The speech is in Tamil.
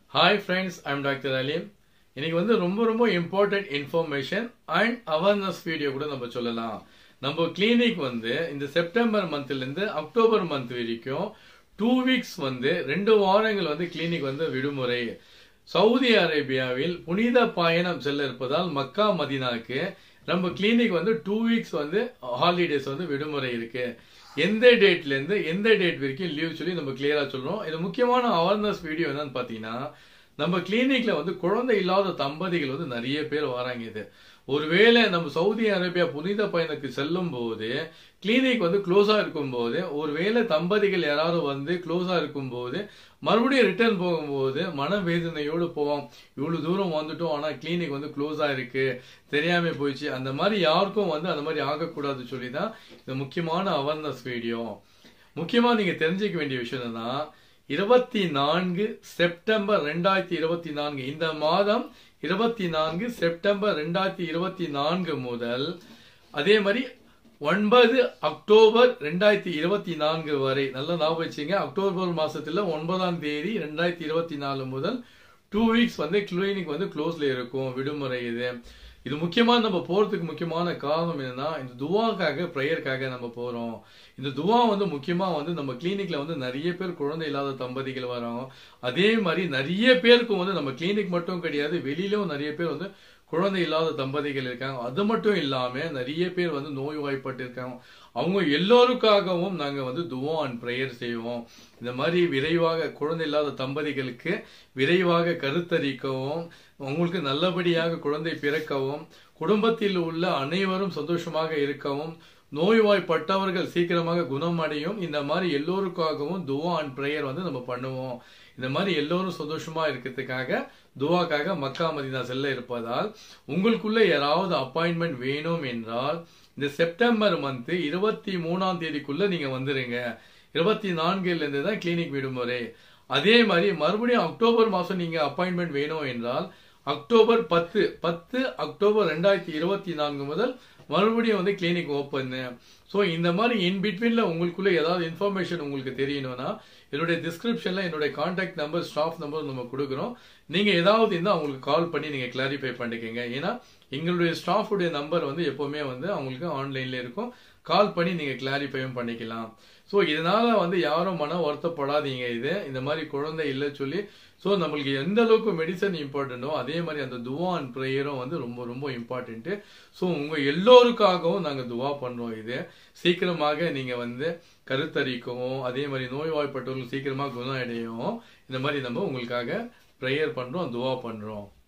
hi friends I'm doctor Aleem இன்னைக்கு வந்து ரொம்ப ரொம்ப important information and awareness video கூட நம்ம சொல்லலாம் நம்ம கிளினிக் வந்து இந்த செப்டம்பர் மந்த்லேருந்து அக்டோபர் மந்த் வரைக்கும் டூ வீக்ஸ் வந்து ரெண்டு வாரங்கள் வந்து கிளினிக் வந்து விடுமுறை சவுதி அரேபியாவில் புனித பயணம் செல்ல இருப்பதால் மக்கா மதினாக்கு நம்ம கிளினிக் வந்து டூ வீக்ஸ் வந்து ஹாலிடேஸ் வந்து விடுமுறை இருக்கு எந்த டேட்ல இருந்து எந்த டேட் வரைக்கும் லீவ் சொல்லி நம்ம கிளியரா சொல்றோம் இது முக்கியமான அவேர்னஸ் வீடியோ என்னன்னு பாத்தீங்கன்னா நம்ம கிளினிக்ல வந்து குழந்தை இல்லாத தம்பதிகள் வந்து நிறைய பேர் வராங்க இது ஒருவேளை நம்ம சவுதி அரேபியா புனித பயணத்துக்கு செல்லும் போது கிளினிக் வந்து க்ளோஸா இருக்கும் போது ஒருவேளை தம்பதிகள் யாராவது வந்து க்ளோஸா இருக்கும் போது மறுபடியும் ரிட்டர்ன் போகும்போது மனவேதனையோடு போவோம் இவ்வளவு தூரம் வந்துட்டோம் ஆனா கிளினிக் வந்து க்ளோஸா இருக்கு தெரியாம போயிடுச்சு அந்த மாதிரி யாருக்கும் வந்து அந்த மாதிரி ஆகக்கூடாது சொல்லி தான் இந்த முக்கியமான அவேர்னஸ் வீடியோ முக்கியமா நீங்க தெரிஞ்சுக்க வேண்டிய விஷயம் என்னன்னா இருபத்தி நான்கு செப்டம்பர் ரெண்டாயிரத்தி இருபத்தி நான்கு இந்த மாதம் இருபத்தி நான்கு செப்டம்பர் ரெண்டாயிரத்தி இருபத்தி நான்கு முதல் அதே மாதிரி ஒன்பது அக்டோபர் ரெண்டாயிரத்தி இருபத்தி நான்கு வரை நல்லா ஞாபகம் வச்சுங்க அக்டோபர் மாசத்துல ஒன்பதாம் தேதி ரெண்டாயிரத்தி இருபத்தி நாலு முதல் டூ வீக்ஸ் வந்து கிளினிக் வந்து க்ளோஸ்ல இருக்கும் விடுமுறை இது இது முக்கியமா நம்ம போறதுக்கு முக்கியமான காரணம் என்னன்னா இந்த துவாக்காக ப்ரேயருக்காக நம்ம போறோம் இந்த துவா வந்து முக்கியமா வந்து நம்ம கிளினிக்ல வந்து நிறைய பேர் குழந்தை இல்லாத தம்பதிகள் வரோம் அதே மாதிரி நிறைய பேருக்கும் வந்து நம்ம கிளினிக் மட்டும் கிடையாது வெளியிலும் நிறைய பேர் வந்து குழந்தை இல்லாத தம்பதிகள் இருக்காங்க அது மட்டும் இல்லாம நிறைய பேர் வந்து நோய் வாய்ப்பட்டு இருக்காங்க அவங்க எல்லோருக்காகவும் நாங்க வந்து துவா அண்ட் ப்ரேயர் செய்வோம் இந்த மாதிரி விரைவாக குழந்தை இல்லாத தம்பதிகளுக்கு விரைவாக கருத்தரிக்கவும் உங்களுக்கு நல்லபடியாக குழந்தை பிறக்கவும் குடும்பத்தில் உள்ள அனைவரும் சந்தோஷமாக இருக்கவும் நோய்வாய்ப்பட்டவர்கள் சீக்கிரமாக குணமடையும் இந்த மாதிரி எல்லோருக்காகவும் துவா அண்ட் ப்ரேயர் வந்து நம்ம பண்ணுவோம் இந்த மாதிரி எல்லோரும் சந்தோஷமா இருக்கிறதுக்காக துவாக்காக மக்கா மதினா செல்ல இருப்பதால் உங்களுக்குள்ள யாராவது அப்பாயின்மெண்ட் வேணும் என்றால் இந்த செப்டம்பர் மந்த் இருபத்தி மூணாம் தேதிக்குள்ள நீங்க வந்துருங்க இருபத்தி நான்குல இருந்து தான் கிளினிக் விடுமுறை அதே மாதிரி மறுபடியும் அக்டோபர் மாசம் நீங்க அப்பாயின்மெண்ட் வேணும் என்றால் அக்டோபர் பத்து பத்து அக்டோபர் ரெண்டாயிரத்தி இருபத்தி நான்கு முதல் மறுபடியும் வந்து கிளினிக் ஓப்பன் ஸோ இந்த மாதிரி இன் பிட்வீன்ல உங்களுக்குள்ள ஏதாவது இன்ஃபர்மேஷன் உங்களுக்கு தெரியணும்னா என்னுடைய டிஸ்கிரிப்ஷன்ல என்னுடைய கான்டாக்ட் நம்பர் ஸ்டாஃப் நம்பர் நம்ம கொடுக்குறோம் நீங்க ஏதாவது இருந்தால் அவங்களுக்கு கால் பண்ணி நீங்க கிளாரிஃபை பண்ணிக்கங்க ஏன்னா எங்களுடைய ஸ்டாஃபுடைய நம்பர் வந்து எப்பவுமே வந்து அவங்களுக்கு ஆன்லைன்ல இருக்கும் கால் பண்ணி நீங்க கிளாரிஃபையும் பண்ணிக்கலாம் ஸோ இதனால வந்து யாரும் மன வருத்தப்படாதீங்க இது இந்த மாதிரி குழந்தை இல்லை சொல்லி ஸோ நம்மளுக்கு எந்த அளவுக்கு மெடிசன் இம்பார்ட்டன்ட்டோ அதே மாதிரி அந்த துவா அண்ட் ப்ரேயரும் வந்து ரொம்ப ரொம்ப இம்பார்ட்டன்ட்டு ஸோ உங்கள் எல்லோருக்காகவும் நாங்கள் துவா பண்ணுறோம் இது சீக்கிரமாக நீங்கள் வந்து கருத்தரிக்கவும் அதே மாதிரி நோய்வாய்ப்பட்டவர்கள் சீக்கிரமாக குணம் அடையவும் இந்த மாதிரி நம்ம உங்களுக்காக ப்ரேயர் பண்ணுறோம் துவா பண்ணுறோம்